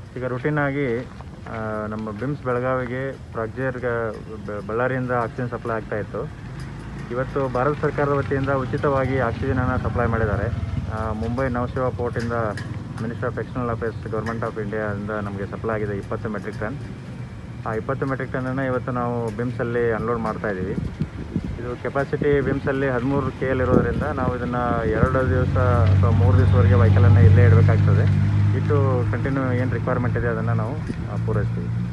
ಈಗ ರುಟೀನ್ ಆಗಿ ಆ, ನಮ್ಮ ಬಿಮ್ಸ್ ಬೆಳಗಾವಿಗೆ ಪ್ರಾಗ್ಜೇರ್ಗೆ ಬ- ಬಳ್ಳಾರಿಯಿಂದ ಆಕ್ಸಿಜನ್ ಸಪ್ಲೈ ಆಗ್ತಾ ಇತ್ತು ಇವತ್ತು ಭಾರತ ಸರ್ಕಾರದ ವತಿಯಿಂದ ಉಚಿತವಾಗಿ ಆಕ್ಸಿಜನನ್ನು ಸಪ್ಲೈ ಮಾಡಿದ್ದಾರೆ ಆ, ಮುಂಬೈ ನವಶಿವ ಪೋರ್ಟಿಂದ minister of external affairs government of ಇಂಡಿಯಾದಿಂದ ನಮಗೆ ಸಪ್ಲೈ ಆಗಿದೆ ಇಪ್ಪತ್ತು ಮೆಟ್ರಿಕ್ ಟನ್ ಆ ಇಪ್ಪತ್ತು ಮೆಟ್ರಿಕ್ ಟನ್ನನ್ನು ಇವತ್ತು ನಾವು ಬಿಮ್ಸಲ್ಲಿ ಅನ್ಲೋಡ್ ಮಾಡ್ತಾ ಇದ್ದೀವಿ ಇದು ಕೆಪಾಸಿಟಿ ಬಿಮ್ಸಲ್ಲಿ ಹದಿಮೂರು ಕೆ ಎಲ್ ಇರೋದ್ರಿಂದ ನಾವು ಇದನ್ನು ಎರಡು ದಿವಸ ಅಥವಾ ಮೂರು ದಿವಸವರೆಗೆ ವೆಹಿಕಲನ್ನು ಇಲ್ಲೇ ಇಡಬೇಕಾಗ್ತದೆ ಇಟ್ಟು ಕಂಟಿನ್ಯೂ ಏನು ರಿಕ್ವೈರ್ಮೆಂಟ್ ಇದೆ ಅದನ್ನು ನಾವು ಆ, ಪೂರೈಸ್ತೀವಿ